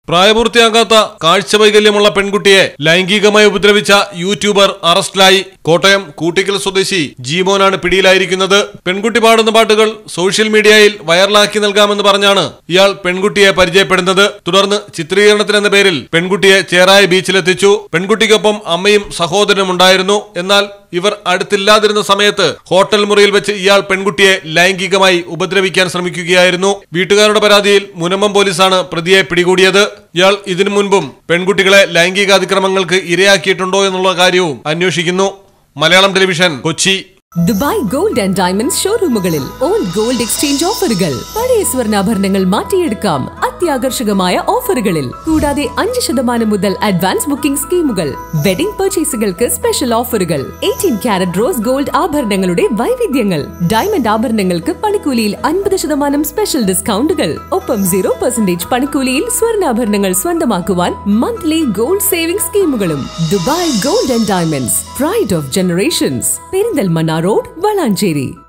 പ്രായപൂർത്തിയാകാത്ത കാഴ്ചവൈകല്യമുള്ള പെൺകുട്ടിയെ ലൈംഗികമായി ഉപദ്രവിച്ച യൂട്യൂബർ അറസ്റ്റിലായി കോട്ടയം കൂട്ടിക്കൽ സ്വദേശി ജീമോനാണ് പിടിയിലായിരിക്കുന്നത് പെൺകുട്ടി പാടുന്ന പാട്ടുകൾ സോഷ്യൽ മീഡിയയിൽ വൈറലാക്കി നൽകാമെന്ന് പറഞ്ഞാണ് ഇയാൾ പെൺകുട്ടിയെ പരിചയപ്പെടുന്നത് തുടർന്ന് ചിത്രീകരണത്തിനെന്ന പേരിൽ പെൺകുട്ടിയെ ചേറായ ബീച്ചിലെത്തിച്ചു പെൺകുട്ടിക്കൊപ്പം അമ്മയും സഹോദരനും ഉണ്ടായിരുന്നു എന്നാൽ ഇവർ അടുത്തില്ലാതിരുന്ന സമയത്ത് ഹോട്ടൽ മുറിയിൽ വെച്ച് ഇയാൾ പെൺകുട്ടിയെ ലൈംഗികമായി ഉപദ്രവിക്കാൻ ശ്രമിക്കുകയായിരുന്നു വീട്ടുകാരുടെ പരാതിയിൽ മുനമ്പം പോലീസാണ് പ്രതിയെ പിടികൂടിയത് ഇയാൾ ഇതിനു മുൻപും പെൺകുട്ടികളെ ലൈംഗിക അതിക്രമങ്ങൾക്ക് ഇരയാക്കിയിട്ടുണ്ടോ എന്നുള്ള കാര്യവും അന്വേഷിക്കുന്നു Malayalam television Kochi Dubai gold and diamonds ഷോറൂമുകളിൽ ഓൾഡ് ഗോൾഡ് എക്സ്ചേഞ്ച് ഓഫറുകൾ പഴയ സ്വർണ്ണാഭരണങ്ങൾ മാറ്റിയെടുക്കാം അത്യാകർഷകമായ ഓഫറുകളിൽ കൂടാതെ അഞ്ച് ശതമാനം മുതൽ അഡ്വാൻസ് ബുക്കിംഗ് സ്കീമുകൾ വെഡിംഗ് പർച്ചേസുകൾക്ക് സ്പെഷ്യൽ ഓഫറുകൾ എയ്റ്റീൻ ക്യാരറ്റ് റോസ് ഗോൾഡ് ആഭരണങ്ങളുടെ വൈവിധ്യങ്ങൾ ഡയമണ്ട് ആഭരണങ്ങൾക്ക് പണിക്കൂലിയിൽ അൻപത് ശതമാനം സ്പെഷ്യൽ ഡിസ്കൗണ്ടുകൾ ഒപ്പം സീറോ പെർസെന്റേജ് പണിക്കൂലിയിൽ സ്വർണ്ണാഭരണങ്ങൾ സ്വന്തമാക്കുവാൻ മന്ത്ലി ഗോൾഡ് സേവിംഗ് സ്കീമുകളും Dubai gold and diamonds pride of generations Perinthalmanna road Valanchery